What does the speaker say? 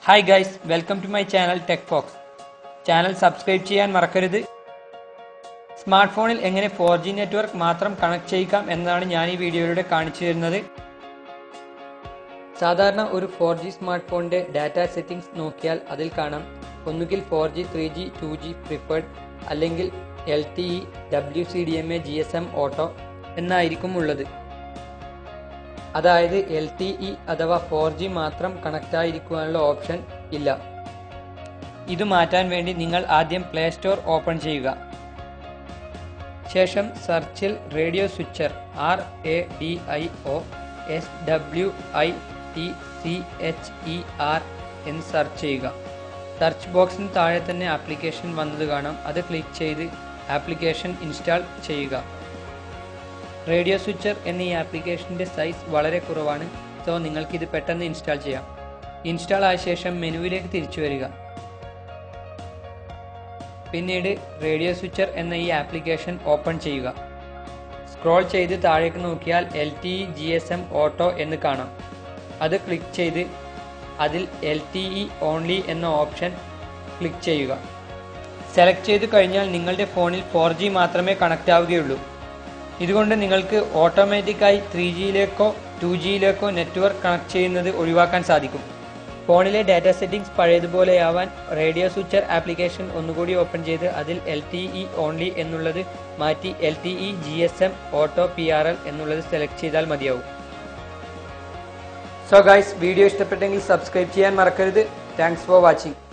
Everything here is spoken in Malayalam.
hi guys welcome to my channel tech fox channel subscribe ചെയ്യാൻ മറക്കരുത് സ്മാർട്ട് ഫോണിൽ എങ്ങനെ ഫോർ ജി നെറ്റ്വർക്ക് മാത്രം കണക്ട് ചെയ്യിക്കാം എന്നതാണ് ഞാൻ ഈ വീഡിയോയിലൂടെ കാണിച്ചു തരുന്നത് സാധാരണ ഒരു ഫോർ ജി സ്മാർട്ട് ഫോണിന്റെ ഡാറ്റ സെറ്റിംഗ്സ് നോക്കിയാൽ അതിൽ കാണാം ഒന്നുകിൽ four G three G two G preferred അല്ലെങ്കിൽ L T E W C D M A G S M auto എന്നായിരിക്കും ഉള്ളത് അതായത് എൽ ടി ഇ അഥവാ ഫോർ ജി മാത്രം കണക്റ്റ് ആയിരിക്കുവാനുള്ള ഓപ്ഷൻ ഇല്ല ഇത് മാറ്റാൻ വേണ്ടി നിങ്ങൾ ആദ്യം പ്ലേ സ്റ്റോർ ഓപ്പൺ ചെയ്യുക ശേഷം സെർച്ചിൽ radio switcher R A D I O S W I T C H E R എന്ന് സെർച്ച് ചെയ്യുക സെർച്ച് ബോക്സിന് താഴെ തന്നെ ആപ്ലിക്കേഷൻ വന്നത് കാണാം അത് ക്ലിക്ക് ചെയ്ത് ആപ്ലിക്കേഷൻ ഇൻസ്റ്റാൾ ചെയ്യുക റേഡിയോ സ്വിച്ചർ എന്ന ഈ ആപ്ലിക്കേഷൻ്റെ സൈസ് വളരെ കുറവാണ് സോ നിങ്ങൾക്ക് ഇത് പെട്ടെന്ന് ഇൻസ്റ്റാൾ ചെയ്യാം ഇൻസ്റ്റാൾ ആയ ശേഷം മെനുവിലേക്ക് തിരിച്ചു വരിക പിന്നീട് റേഡിയോ സ്വിച്ചർ എന്ന ഈ ആപ്ലിക്കേഷൻ ഓപ്പൺ ചെയ്യുക സ്ക്രോൾ ചെയ്ത് താഴേക്ക് നോക്കിയാൽ L T E G S M auto എന്ന് കാണാം അത് ക്ലിക്ക് ചെയ്ത് അതിൽ എൽ ടി ഇ ഓൺലി എന്ന ഓപ്ഷൻ ക്ലിക്ക് ചെയ്യുക സെലക്ട് ചെയ്ത് കഴിഞ്ഞാൽ നിങ്ങളുടെ ഫോണിൽ ഫോർ ജി മാത്രമേ കണക്റ്റ് ആവുകയുള്ളൂ ഇതുകൊണ്ട് നിങ്ങൾക്ക് ഓട്ടോമാറ്റിക്കായി ത്രീ ജിയിലേക്കോ ടു ജിയിലേക്കോ നെറ്റ്വർക്ക് കണക്ട് ചെയ്യുന്നത് ഒഴിവാക്കാൻ സാധിക്കും ഫോണിലെ ഡാറ്റ സെറ്റിംഗ്സ് പഴയതുപോലെയാവാൻ റേഡിയോ സ്വിച്ചർ ആപ്ലിക്കേഷൻ ഒന്നുകൂടി ഓപ്പൺ ചെയ്ത് അതിൽ എൽ ടി ഇ ഓൺലി എന്നുള്ളത് മാറ്റി L T E G S M auto P R L എന്നുള്ളത് സെലക്ട് ചെയ്താൽ മതിയാവും സോ ഗൈസ് വീഡിയോ ഇഷ്ടപ്പെട്ടെങ്കിൽ സബ്സ്ക്രൈബ് ചെയ്യാൻ മറക്കരുത് താങ്ക്സ് ഫോർ വാച്ചിങ്